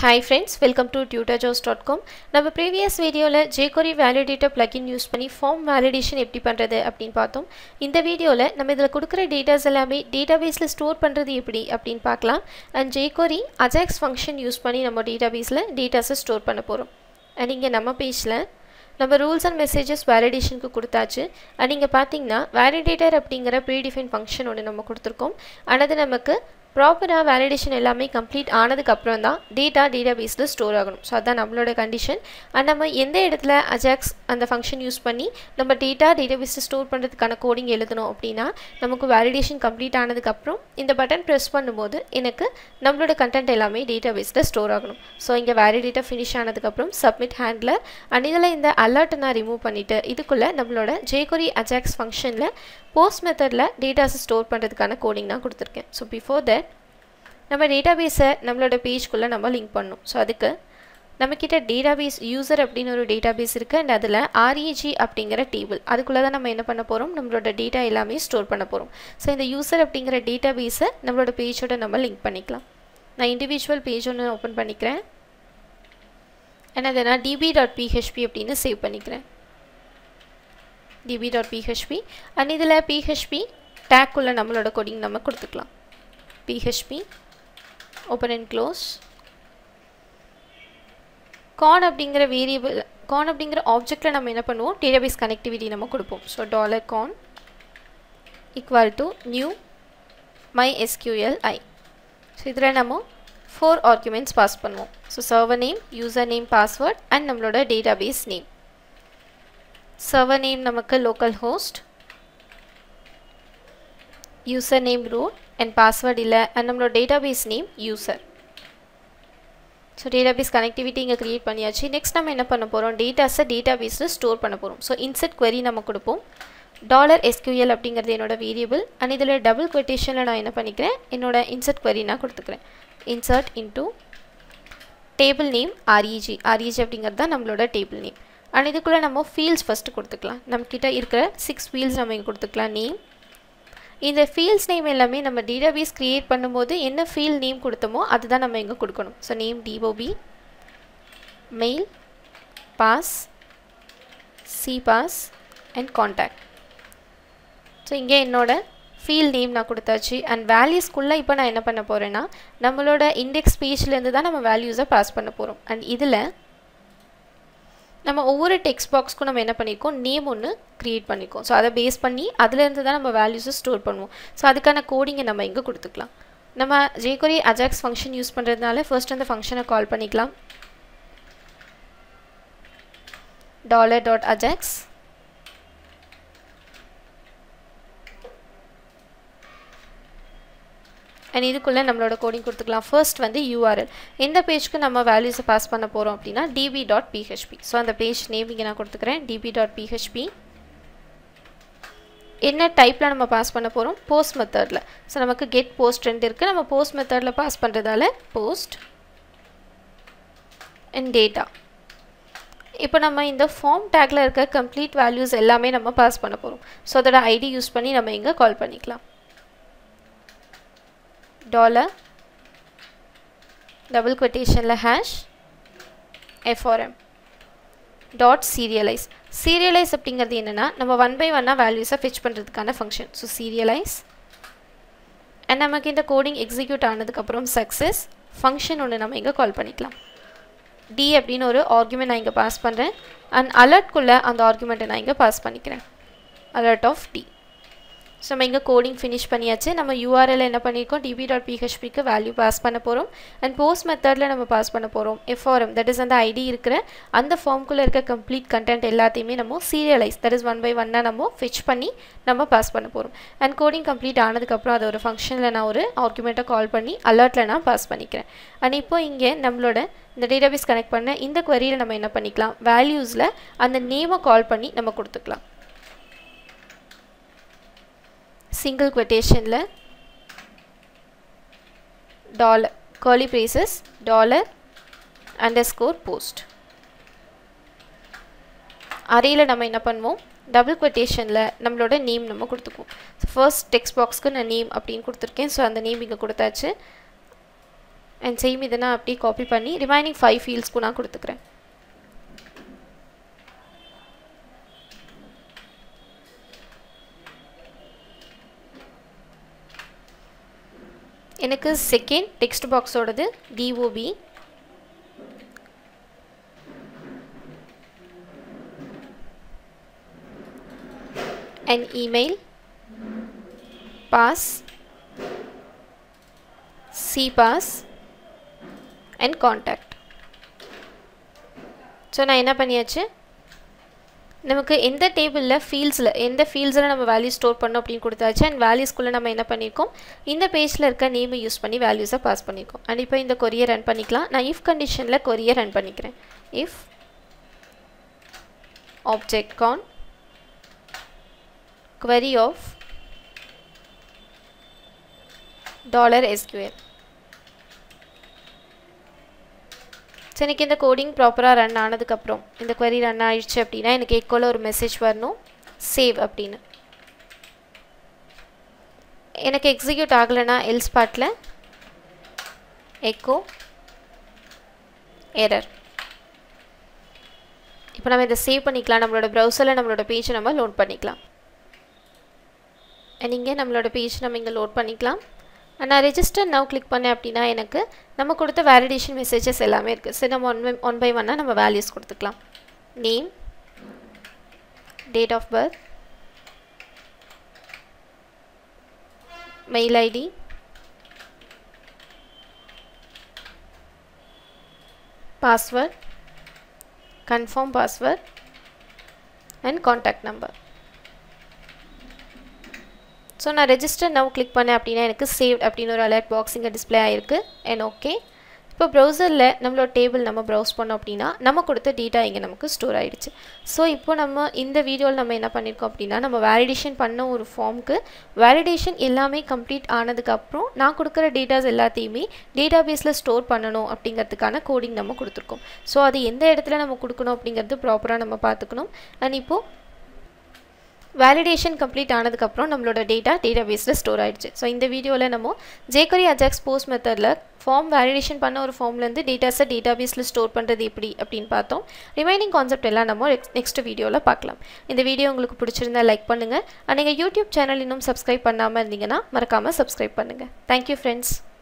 hi friends welcome to Tutor Joes dot com நம்ம previous வீடியோவில் jQuery validator plugin use பண்ணி form validation எப்படி பண்ணுறது அப்படின்னு பார்த்தோம் இந்த வீடியோவில் நம்ம இதில் கொடுக்குற டேட்டாஸ் எல்லாமே டேட்டாபேஸில் ஸ்டோர் பண்ணுறது எப்படி அப்படின்னு பார்க்கலாம் and jQuery Ajax function use பண்ணி நம்ம டேட்டாபேஸில் டேட்டாஸை ஸ்டோர் பண்ண போகிறோம் அண்ட் இங்கே நம்ம பேஜில் நம்ம ரூல்ஸ் அண்ட் மெசேஜஸ் வேலிடேஷனுக்கு கொடுத்தாச்சு அண்ட் இங்கே பார்த்தீங்கன்னா வேலிடேட்டர் அப்படிங்கிற ப்ரீடிஃபைன் ஃபங்க்ஷன் ஒன்று நம்ம கொடுத்துருக்கோம் அண்ட் அது நமக்கு ப்ராப்பராக வேலிடேஷன் எல்லாமே கம்ப்ளீட் ஆனதுக்கப்புறம் தான் டேட்டா டேட்டாபேஸில் ஸ்டோர் ஆகணும் ஸோ அதுதான் நம்மளோட கண்டிஷன் அண்ட் நம்ம எந்த இடத்துல அஜாக்ஸ் அந்த ஃபங்க்ஷன் யூஸ் பண்ணி நம்ம டேட்டா டேட்டாபேஸில் ஸ்டோர் பண்ணுறதுக்கான கோடிங் எழுதணும் அப்படின்னா நமக்கு வேலிடேஷன் கம்ப்ளீட் ஆனதுக்கப்புறம் இந்த பட்டன் ப்ரெஸ் பண்ணும்போது எனக்கு நம்மளோட கண்டென்ட் எல்லாமே டேட்டாபேஸில் ஸ்டோர் ஆகணும் ஸோ இங்கே வேலிடேட்டர் ஃபினிஷ் ஆனதுக்கப்புறம் சப்மிட் ஹேண்ட்லர் அண்ட் இதில் இந்த அலர்ட்டை நான் ரிமூவ் பண்ணிவிட்டு இதுக்குள்ளே நம்மளோட ஜேகொரி அஜாக்ஸ் ஃபங்க்ஷனில் போஸ்ட் மெத்தடில் டேட்டாஸை ஸ்டோர் பண்ணுறதுக்கான கோடிங் தான் கொடுத்துருக்கேன் ஸோ பிஃபோர் தட் நம்ம டேட்டாபேஸை நம்மளோட பேஜ்குள்ளே நம்ம லிங்க் பண்ணணும் ஸோ அதுக்கு நம்மக்கிட்ட டேட்டாபேஸ் யூசர் அப்படின்னு ஒரு டேட்டாபேஸ் இருக்குது அண்ட் அதில் ஆர்இஜி அப்படிங்கிற டேபிள் அதுக்குள்ளே தான் நம்ம என்ன பண்ண போகிறோம் நம்மளோட டேட்டா எல்லாமே ஸ்டோர் பண்ண போகிறோம் ஸோ இந்த யூசர் அப்படிங்கிற டேட்டாபேஸை நம்மளோட பேஜோட நம்ம லிங்க் பண்ணிக்கலாம் நான் இண்டிவிஜுவல் பேஜ் ஒன்று ஓப்பன் பண்ணிக்கிறேன் அண்ட் அதை நான் டிபி டாட் பிஹெச்பி அப்படின்னு சேவ் பண்ணிக்கிறேன் db.php அண்ட் இதில் php டேக்குள்ளே நம்மளோட கோடிங் நம்ம கொடுத்துக்கலாம் php open and close con அப்படிங்கிற வேரியபிள் கான் அப்படிங்கிற ஆப்ஜெக்டில் நம்ம என்ன பண்ணுவோம் டேட்டாபேஸ் கனெக்டிவிட்டி நம்ம கொடுப்போம் so dollar con equal to new my SQL I so இதில் நம்ம ஃபோர் ஆர்குமெண்ட்ஸ் பாஸ் பண்ணுவோம் so server name user name password and நம்மளோட டேட்டாபேஸ் நேம் server name நமக்கு local host user name root and password இல்லை and நம்மளோட database name user so database connectivity இங்கே create பண்ணியாச்சு next நம்ம என்ன பண்ண போகிறோம் டேட்டாஸை டேட்டாபேஸில் ஸ்டோர் பண்ண போகிறோம் ஸோ இன்செட் query நம்ம கொடுப்போம் டாலர் எஸ்கியூஎல் அப்படிங்கிறது என்னோட வேரியபிள் அண்ட் இதில் டபுள் கொட்டேஷனில் நான் என்ன பண்ணிக்கிறேன் என்னோட இன்செட் query நான் கொடுத்துக்கிறேன் insert into table name REG REG அப்படிங்கிறது தான் நம்மளோட டேபிள் நேம் அண்ட் இதுக்குள்ளே நம்ம ஃபீல்ட்ஸ் ஃபஸ்ட்டு கொடுத்துக்கலாம் நம்மக்கிட்ட இருக்கிற சிக்ஸ் ஃபீல்ட்ஸ் நம்ம இங்கே கொடுத்துக்கலாம் நேம் இந்த ஃபீல்ட்ஸ் நேம் எல்லாமே நம்ம டேட்டாபேஸ் க்ரியேட் பண்ணும்போது என்ன ஃபீல்ட் நேம் கொடுத்தோமோ அதுதான் நம்ம இங்கே கொடுக்கணும் so name DOB mail pass C pass and contact so இங்கே என்னோட ஃபீல்ட் நேம் நான் கொடுத்தாச்சு அண்ட் வேல்யூஸ்க்குள்ளே இப்போ நான் என்ன பண்ண போகிறேன்னா நம்மளோட இண்டெக்ஸ் பேஜ்லேருந்து தான் நம்ம வேல்யூஸை பாஸ் பண்ண போகிறோம் அண்ட் இதில் நம்ம ஒவ்வொரு டெக்ஸ்ட் பாக்ஸ்க்கும் நம்ம என்ன பண்ணியிருக்கோம் நேம் ஒன்று க்ரியேட் பண்ணியிருக்கோம் ஸோ அதை பேஸ் பண்ணி அதுலேருந்து தான் நம்ம வேல்யூஸை ஸ்டோர் பண்ணுவோம் ஸோ அதுக்கான கோடிங்கை நம்ம இங்கே கொடுத்துக்கலாம் நம்ம ஜேகொரி அஜாக்ஸ் ஃபங்க்ஷன் யூஸ் பண்ணுறதுனால ஃபர்ஸ்ட் அந்த ஃபங்க்ஷனை கால் பண்ணிக்கலாம் டாலர் டாட் அஜாக்ஸ் அண்ட் இதுக்குள்ளே நம்மளோட கோடிங் கொடுத்துக்கலாம் ஃபர்ஸ்ட் வந்து யூஆர்எல் எந்த பேஜ்க்கு நம்ம வேல்யூஸை பாஸ் பண்ண போகிறோம் அப்படின்னா டிபி டாட் பிஹெச்பி ஸோ அந்த பேஜ் நேம் இங்கே நான் கொடுத்துக்கிறேன் டிபி டாட் பிஹெச்பி என்ன டைப்பில் நம்ம பாஸ் பண்ண போகிறோம் போஸ்ட் மெத்தடில் ஸோ நமக்கு கெட் போஸ்ட் ரெண்டு இருக்குது நம்ம போஸ்ட் மெத்தடில் பாஸ் பண்ணுறதால போஸ்ட் அண்ட் டேட்டா இப்போ நம்ம இந்த ஃபார்ம் டேக்கில் இருக்க கம்ப்ளீட் வேல்யூஸ் எல்லாமே நம்ம பாஸ் பண்ண போகிறோம் ஸோ அதோட ஐடி யூஸ் பண்ணி நம்ம இங்கே கால் பண்ணிக்கலாம் dollar double quotationல hash FRM dot serialize serialize அப்படிங்கிறது என்னென்னா நம்ம ஒன் பை ஒன்னாக வேல்யூஸை ஃபிச் பண்ணுறதுக்கான ஃபங்க்ஷன் ஸோ சீரியலைஸ் அண்ட் நமக்கு இந்த கோடிங் எக்ஸிக்யூட் ஆனதுக்கப்புறம் சக்ஸஸ் ஃபங்க்ஷன் ஒன்று நம்ம இங்கே கால் பண்ணிக்கலாம் டி அப்படின்னு ஒரு ஆர்குமெண்ட் நான் இங்கே பாஸ் பண்ணுறேன் அண்ட் அலர்ட்குள்ளே அந்த ஆர்குமெண்ட்டை நான் இங்கே பாஸ் பண்ணிக்கிறேன் அலர்ட் ஆஃப் டி ஸோ நம்ம இங்கே கோடிங் ஃபினிஷ் பண்ணியாச்சு நம்ம யூஆர்எல் என்ன பண்ணியிருக்கோம் டிபி டாட் பிஹெச்பிக்கு வேல்யூ பாஸ் பண்ண போகிறோம் அண்ட் போஸ்ட் மெத்தடில் நம்ம பாஸ் பண்ண போகிறோம் எஃப்ஆர்எம் தட் இஸ் அந்த ஐடி இருக்கிற அந்த ஃபார்ம்குள்ளே இருக்க கம்ப்ளீட் கண்டென்ட் எல்லாத்தையுமே நம்ம serialize that is one by ஒன்னாக நம்ம ஃபிச் பண்ணி நம்ம பாஸ் பண்ண போகிறோம் அண்ட் கோடிங் கம்ப்ளீட் ஆனதுக்கப்புறம் அது ஒரு ஃபங்க்ஷனில் நான் ஒரு ஆர்குமெண்ட்டை கால் பண்ணி அலர்ட்டில் நான் பாஸ் பண்ணிக்கிறேன் அண்ட் இப்போ இங்கே நம்மளோட இந்த டேட்டாபேஸ் கனெக்ட் பண்ண இந்த குவரியில் நம்ம என்ன பண்ணிக்கலாம் வேல்யூஸில் அந்த நேமை கால் பண்ணி நம்ம கொடுத்துக்கலாம் single quotationல dollar curly braces dollar underscore post அறையில் நம்ம என்ன பண்ணுவோம் டபுள் கொட்டேஷனில் நம்மளோட நேம் நம்ம கொடுத்துக்குவோம் ஃபர்ஸ்ட் டெக்ஸ்ட் பாக்ஸ்க்கு நான் நேம் அப்படின்னு கொடுத்துருக்கேன் ஸோ அந்த நேம் இங்கே கொடுத்தாச்சு அண்ட் சேம் இதை நான் அப்படியே காப்பி பண்ணி ரிமைனிங் ஃபைவ் ஃபீல்ட்ஸ்க்கும் நான் கொடுத்துக்கிறேன் எனக்கு செகண்ட் டெக்ஸ்ட் பாக்ஸோடது DOB an email pass cpass and contact so நான் என்ன பண்ணியாச்சு நமக்கு எந்த டேபிளில் ஃபீல்ட்ஸில் எந்த ஃபீல்ட்ஸில் நம்ம வேல்யூ ஸ்டோர் பண்ணோம் அப்படின்னு கொடுத்தாச்சு அண்ட் வேல்யூஸ்குள்ளே நம்ம என்ன பண்ணியிருக்கோம் இந்த பேஜில் இருக்க நேமை யூஸ் பண்ணி வேல்யூஸை பாஸ் பண்ணியிருக்கோம் அண்ட் இப்போ இந்த கொரியை ரன் பண்ணிக்கலாம் நான் இஃப் கண்டிஷனில் கொரியை ரன் பண்ணிக்கிறேன் if object con query of dollar SQL so எனக்கு இந்த கோடிங் ப்ராப்பராக ரன் ஆனதுக்கப்புறம் இந்த query ரன் ஆயிடுச்சு அப்படின்னா எனக்கு எக்கோவில் ஒரு மெசேஜ் வரணும் சேவ் அப்படின்னு எனக்கு எக்ஸிக்யூட் ஆகலைன்னா எல்ஸ் பாட்டில் எக்கோ எரர் இப்போ நம்ம இதை சேவ் பண்ணிக்கலாம் நம்மளோட ப்ரௌசரில் நம்மளோட பேஜை நம்ம லோட் பண்ணிக்கலாம் அண்ட் இங்கே நம்மளோட பேஜ் நம்ம இங்கே லோட் பண்ணிக்கலாம் நான் ரெஜிஸ்டர் நவ் கிளிக் பண்ணேன் அப்படின்னா எனக்கு நம்ம கொடுத்த வேலிடேஷன் மெசேஜஸ் எல்லாமே இருக்குது சரி நம்ம ஒன் பை ஒன் பை ஒன்னாக நம்ம வேல்யூஸ் கொடுத்துக்கலாம் name date of birth mail ID password confirm password and contact number so நான் ரெஜிஸ்டர் நவ் கிளிக் பண்ணேன் அப்படின்னா எனக்கு சேவ் அப்படின்னு ஒரு அலர்ட் பாக்ஸ் இங்கே டிஸ்பிளே ஆகிருக்கு அண்ட் ஓகே இப்போ ப்ரௌசரில் நம்மளோட டேபிள் நம்ம ப்ரௌஸ் பண்ணோம் அப்படின்னா நம்ம கொடுத்த டேட்டா இங்கே நமக்கு ஸ்டோர் ஆகிடுச்சு ஸோ இப்போ நம்ம இந்த வீடியோவில் நம்ம என்ன பண்ணியிருக்கோம் அப்படின்னா நம்ம வேலிடேஷன் பண்ண ஒரு ஃபார்முக்கு வேலிடேஷன் எல்லாமே கம்ப்ளீட் ஆனதுக்கப்புறம் நான் கொடுக்குற டேட்டாஸ் எல்லாத்தையுமே டேட்டா பேஸில் ஸ்டோர் பண்ணணும் அப்படிங்கிறதுக்கான கோடிங் நம்ம கொடுத்துருக்கோம் ஸோ அது எந்த இடத்துல நம்ம கொடுக்கணும் அப்படிங்கிறது ப்ராப்பராக நம்ம பார்த்துக்கணும் அண்ட் இப்போது வேலிடேஷன் கம்ப்ளீட் ஆனதுக்கப்புறம் நம்மளோட டேட்டா டேட்டா பேஸில் ஸ்டோர் ஆகிடுச்சு ஸோ இந்த வீடியோவில் நம்ம ஜேகரி அஜாக்ஸ் போஸ்ட் மெத்தடில் ஃபார்ம் வேலிடேஷன் பண்ண ஒரு ஃபார்ம்லேருந்து டேட்டாஸை டேட்டா பேஸில் ஸ்டோர் பண்ணுறது எப்படி அப்படின்னு பார்த்தோம் ரிமைனிங் கான்செப்ட் எல்லாம் நம்ம நெக்ஸ்ட் வீடியோவில் பார்க்கலாம் இந்த வீடியோ உங்களுக்கு பிடிச்சிருந்தா லைக் பண்ணுங்கள் நீங்கள் யூடியூப் சேனல் இன்னும் சப்ஸ்கிரைப் பண்ணாமல் இருந்தீங்கன்னா மறக்காமல் சப்ஸ்கிரைப் பண்ணுங்கள் தேங்க்யூ ஃப்ரெண்ட்ஸ்